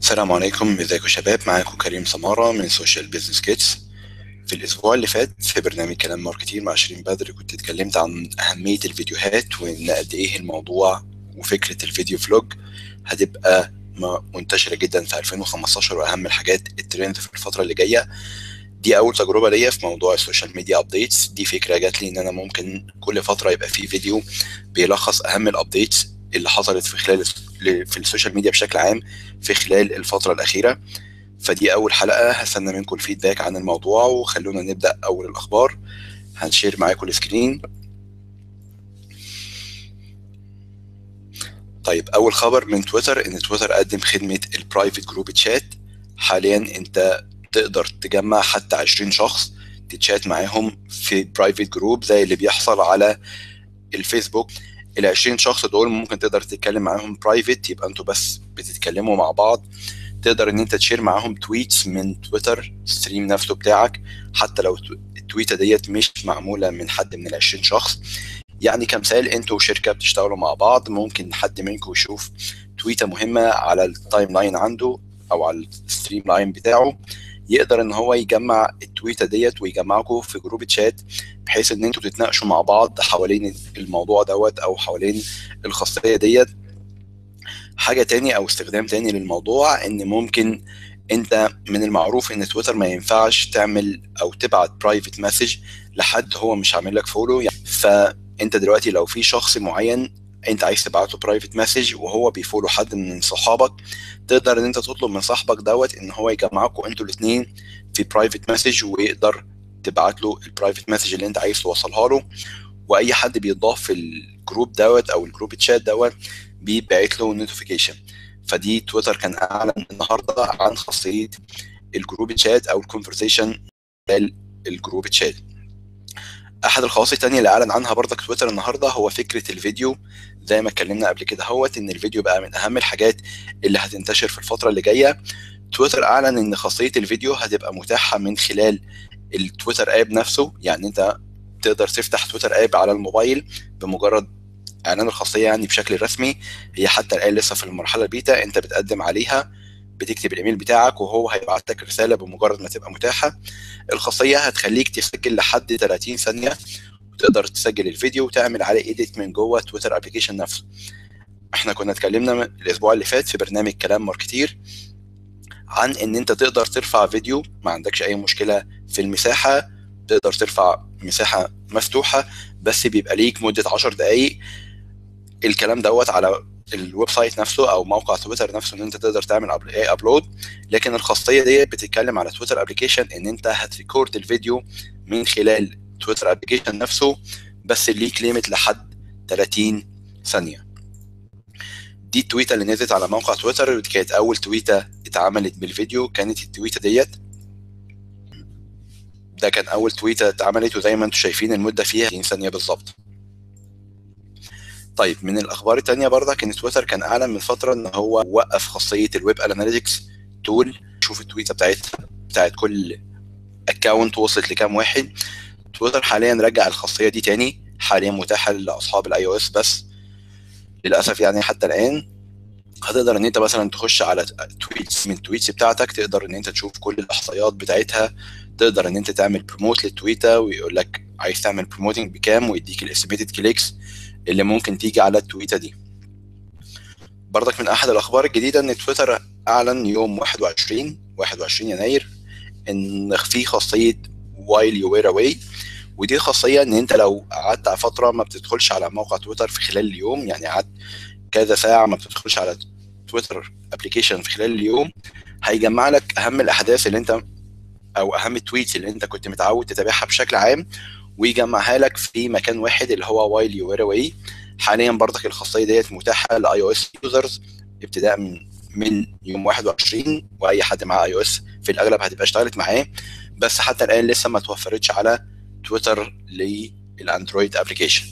السلام عليكم ازيكم يا شباب معاكم كريم سمارة من سوشيال بيزنس كيتس في الاسبوع اللي فات في برنامج كلام ماركتير مع شيرين بدر كنت اتكلمت عن اهمية الفيديوهات وان قد ايه الموضوع وفكرة الفيديو فلوج هتبقى منتشرة جدا في 2015 واهم الحاجات الترند في الفترة اللي جاية دي اول تجربة ليا في موضوع السوشيال ميديا ابديتس دي فكرة جات لي ان انا ممكن كل فترة يبقى في فيديو بيلخص اهم الابديتس اللي حصلت في خلال في السوشيال ميديا بشكل عام في خلال الفترة الأخيرة فدي أول حلقة هستنى منكم الفيدباك عن الموضوع وخلونا نبدأ أول الأخبار هنشير معاكم السكرين طيب أول خبر من تويتر إن تويتر قدم خدمة البرايفت جروب تشات حاليا أنت تقدر تجمع حتى 20 شخص تتشات معاهم في برايفت جروب زي اللي بيحصل على الفيسبوك ال 20 شخص دول ممكن تقدر تتكلم معاهم برايفت يبقى انتوا بس بتتكلموا مع بعض تقدر ان انت تشير معاهم تويتس من تويتر ستريم نفسه بتاعك حتى لو التويته ديت مش معموله من حد من ال 20 شخص يعني كمثال انتوا شركه بتشتغلوا مع بعض ممكن حد منكم يشوف تويته مهمه على التايم لاين عنده او على الستريم لاين بتاعه يقدر ان هو يجمع التويته ديت ويجمعكم في جروب تشات بحيث ان انتوا تتناقشوا مع بعض حوالين الموضوع دوت او حوالين الخاصيه ديت حاجه تاني او استخدام تاني للموضوع ان ممكن انت من المعروف ان تويتر ما ينفعش تعمل او تبعت برايفت مسج لحد هو مش عامل لك فولو يعني فانت دلوقتي لو في شخص معين انت عايز تبعت له برايفت مسج وهو بيفولو حد من صحابك تقدر ان انت تطلب من صاحبك دوت ان هو يجمعكم انتوا الاثنين في برايفت مسج ويقدر تبعت له البرايفت مسج اللي انت عايز توصلها له واي حد بيضاف في الجروب دوت او الجروب تشات دوت بيبعت له نوتيفيكيشن فدي تويتر كان اعلن النهارده عن خاصيه الجروب تشات او الكونفرسيشن الجروب تشات احد الخواص التانية اللي اعلن عنها برضك تويتر النهارده هو فكره الفيديو زي ما اتكلمنا قبل كده هوت ان الفيديو بقى من اهم الحاجات اللي هتنتشر في الفتره اللي جايه تويتر اعلن ان خاصيه الفيديو هتبقى متاحه من خلال التويتر اب نفسه يعني انت تقدر تفتح تويتر اب على الموبايل بمجرد اعلان الخاصيه يعني بشكل رسمي هي حتى الان لسه في المرحله البيتا انت بتقدم عليها بتكتب الايميل بتاعك وهو هيبعت لك رساله بمجرد ما تبقى متاحه الخاصيه هتخليك تسجل لحد 30 ثانيه وتقدر تسجل الفيديو وتعمل عليه ايديت من جوه تويتر ابلكيشن نفسه احنا كنا اتكلمنا الاسبوع اللي فات في برنامج كلام ماركتير عن ان انت تقدر ترفع فيديو ما عندكش اي مشكله في المساحه تقدر ترفع مساحه مفتوحه بس بيبقى ليك مده 10 دقائق الكلام دوت على الويب سايت نفسه او موقع تويتر نفسه ان انت تقدر تعمل ابلود لكن الخاصيه دي بتتكلم على تويتر ابلكيشن ان انت هتريكورد الفيديو من خلال تويتر ابلكيشن نفسه بس ليك ليميت لحد 30 ثانيه دي التويته اللي نزلت على موقع تويتر كانت اول تويته اتعملت بالفيديو كانت التويته ديت ده كان اول تويته اتعملت وزي ما انتم شايفين المده فيها 30 ثانيه بالظبط طيب من الاخبار التانية برضك ان تويتر كان اعلن من فتره ان هو وقف خاصيه الويب اناليتكس تول شوف التويته بتاعتها بتاعت كل اكونت وصلت لكام واحد تويتر حاليا رجع الخاصيه دي تاني حاليا متاحه لاصحاب الاي او اس بس للاسف يعني حتى الان هتقدر ان انت مثلا تخش على تويتس من التويتس بتاعتك تقدر ان انت تشوف كل الاحصائيات بتاعتها تقدر ان انت تعمل بروموت للتويته ويقول لك عايز تعمل بروموتنج بكام ويديك الاستيميتد كليكس اللي ممكن تيجي على التويته دي برضك من احد الاخبار الجديده ان تويتر اعلن يوم 21 21 يناير ان في خاصيه وايل يو وير اواي ودي خاصيه ان انت لو قعدت على فتره ما بتدخلش على موقع تويتر في خلال اليوم يعني قعدت كذا ساعه ما بتدخلش على تويتر ابلكيشن في خلال اليوم هيجمع لك اهم الاحداث اللي انت او اهم التويتس اللي انت كنت متعود تتابعها بشكل عام ويجمعها لك في مكان واحد اللي هو وايل يو وير اواي حاليا برضك الخاصيه ديت متاحه لاي او اس يوزرز ابتداء من من يوم 21 واي حد معاه اي او اس في الاغلب هتبقى اشتغلت معاه بس حتى الان لسه ما توفرتش على تويتر للاندرويد ابلكيشن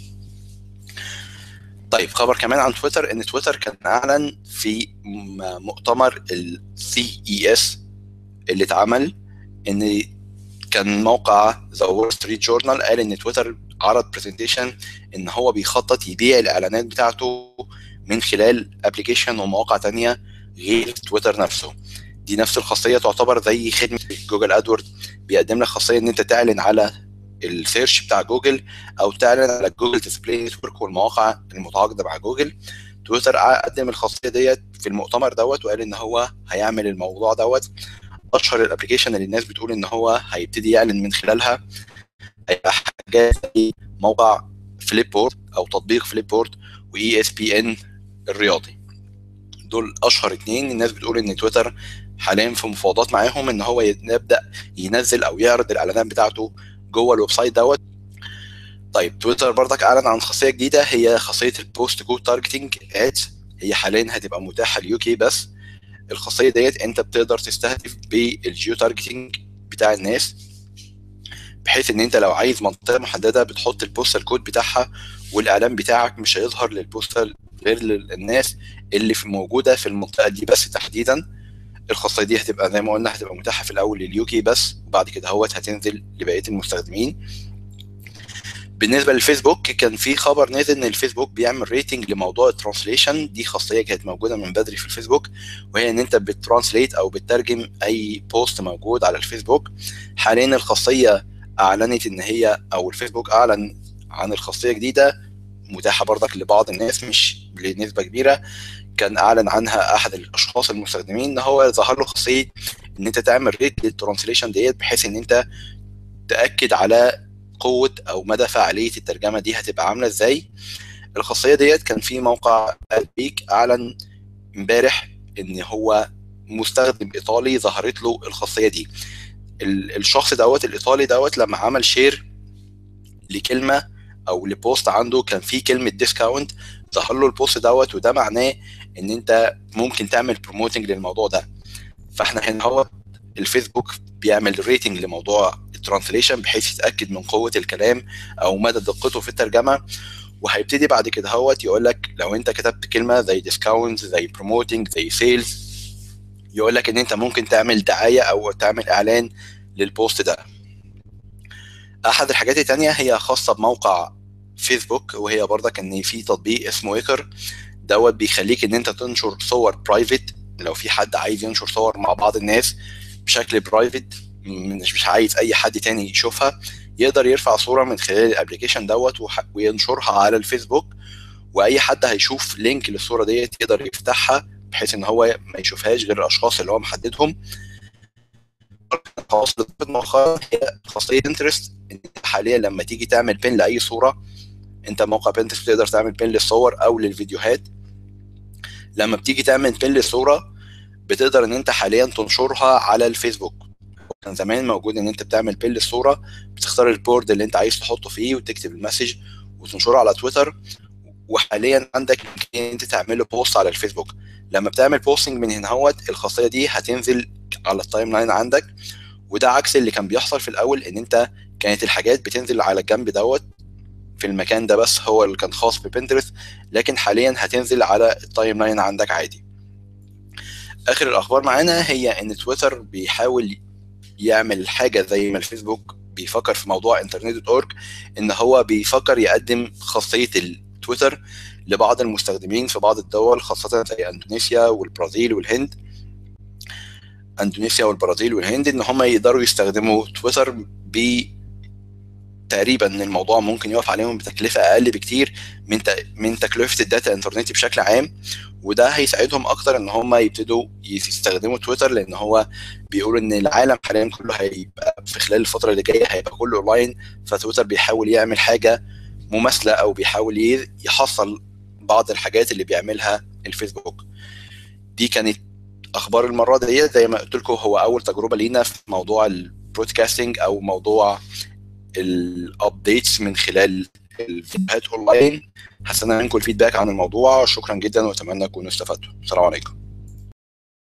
طيب خبر كمان عن تويتر ان تويتر كان اعلن في مؤتمر السي اي اس اللي اتعمل ان كان موقع ذا وول ستريت جورنال قال ان تويتر عرض برزنتيشن ان هو بيخطط يبيع الاعلانات بتاعته من خلال ابلكيشن ومواقع تانية غير تويتر نفسه دي نفس الخاصيه تعتبر زي خدمه جوجل ادورد بيقدم لك خاصيه ان انت تعلن على السيرش بتاع جوجل او تعلن على جوجل ديسبلاي نتورك والمواقع المتعاقده مع جوجل تويتر قدم الخاصيه ديت في المؤتمر دوت وقال ان هو هيعمل الموضوع دوت اشهر الابلكيشن اللي الناس بتقول ان هو هيبتدي يعلن من خلالها هيبقى حاجات زي موقع فليب بورد او تطبيق فليب بورد واي اس بي ان الرياضي دول اشهر اتنين الناس بتقول ان تويتر حاليا في مفاوضات معاهم ان هو يبدا ينزل او يعرض الاعلانات بتاعته جوه الويب سايت دوت طيب تويتر برضك اعلن عن خاصيه جديده هي خاصيه البوست جو تارجتنج ادز هي حاليا هتبقى متاحه اليو كي بس الخاصيه ديت انت بتقدر تستهدف بالجيو تارجتنج بتاع الناس بحيث ان انت لو عايز منطقه محدده بتحط البوستال كود بتاعها والاعلان بتاعك مش هيظهر للبوستال غير للناس اللي في موجوده في المنطقه دي بس تحديدا الخاصيه دي هتبقى زي ما قلنا هتبقى متاحه في الاول لليو كي بس وبعد كده هوت هتنزل لبقيه المستخدمين بالنسبه للفيسبوك كان في خبر نازل ان الفيسبوك بيعمل ريتنج لموضوع الترانسليشن دي خاصيه كانت موجوده من بدري في الفيسبوك وهي ان انت بترانسليت او بتترجم اي بوست موجود على الفيسبوك حاليا الخاصيه اعلنت ان هي او الفيسبوك اعلن عن الخاصيه جديده متاحه برضك لبعض الناس مش لنسبه كبيره كان اعلن عنها احد الاشخاص المستخدمين ان هو ظهر له خاصيه ان انت تعمل ريت للترانسليشن ديت بحيث ان انت تاكد على قوه او مدى فعاليه الترجمه دي هتبقى عامله ازاي الخاصيه ديت كان في موقع البيك اعلن امبارح ان هو مستخدم ايطالي ظهرت له الخاصيه دي الشخص دوت الايطالي دوت لما عمل شير لكلمه او لبوست عنده كان فيه كلمه ديسكاونت ظهر له البوست دوت وده معناه ان انت ممكن تعمل بروموتنج للموضوع ده فاحنا هنا هو الفيسبوك بيعمل ريتنج لموضوع الترانسليشن بحيث يتاكد من قوه الكلام او مدى دقته في الترجمه وهيبتدي بعد كده هوت يقول لك لو انت كتبت كلمه زي ديسكاونت زي بروموتنج زي سيلز يقول لك ان انت ممكن تعمل دعايه او تعمل اعلان للبوست ده احد الحاجات التانية هي خاصه بموقع فيسبوك وهي برضك ان في تطبيق اسمه ويكر دوت بيخليك ان انت تنشر صور برايفت لو في حد عايز ينشر صور مع بعض الناس بشكل برايفت مش مش عايز اي حد تاني يشوفها يقدر يرفع صوره من خلال الابلكيشن دوت وينشرها على الفيسبوك واي حد هيشوف لينك للصوره ديت يقدر يفتحها بحيث ان هو ما يشوفهاش غير الاشخاص اللي هو محددهم خاص مؤخرا هي خاصيه انترست حاليا لما تيجي تعمل بين لاي صوره انت موقع بنترست تقدر تعمل بين للصور او للفيديوهات لما بتيجي تعمل بين للصوره بتقدر ان انت حاليا تنشرها على الفيسبوك كان زمان موجود ان انت بتعمل بين للصوره بتختار البورد اللي انت عايز تحطه فيه وتكتب المسج وتنشره على تويتر وحاليا عندك ان انت تعمله بوست على الفيسبوك لما بتعمل بوستنج من هنا هوت الخاصيه دي هتنزل على التايم لاين عندك وده عكس اللي كان بيحصل في الاول ان انت كانت الحاجات بتنزل على الجنب دوت في المكان ده بس هو اللي كان خاص ببنترست لكن حاليا هتنزل على التايم لاين عندك عادي اخر الاخبار معانا هي ان تويتر بيحاول يعمل حاجه زي ما الفيسبوك بيفكر في موضوع انترنت دوت اورج ان هو بيفكر يقدم خاصيه التويتر لبعض المستخدمين في بعض الدول خاصه زي اندونيسيا والبرازيل والهند اندونيسيا والبرازيل والهند ان هم يقدروا يستخدموا تويتر ب تقريبا الموضوع ممكن يقف عليهم بتكلفه اقل بكتير من من تكلفه الداتا الانترنتي بشكل عام وده هيساعدهم اكتر ان هم يبتدوا يستخدموا تويتر لان هو بيقول ان العالم حاليا كله هيبقى في خلال الفتره اللي جايه هيبقى كله اونلاين فتويتر بيحاول يعمل حاجه مماثله او بيحاول يحصل بعض الحاجات اللي بيعملها الفيسبوك دي كانت اخبار المره دي زي ما قلت لكم هو اول تجربه لينا في موضوع البرودكاستنج او موضوع الابديتس من خلال الفيديوهات اونلاين هستنى منكم الفيدباك عن الموضوع شكرا جدا واتمنى تكونوا استفدتوا السلام عليكم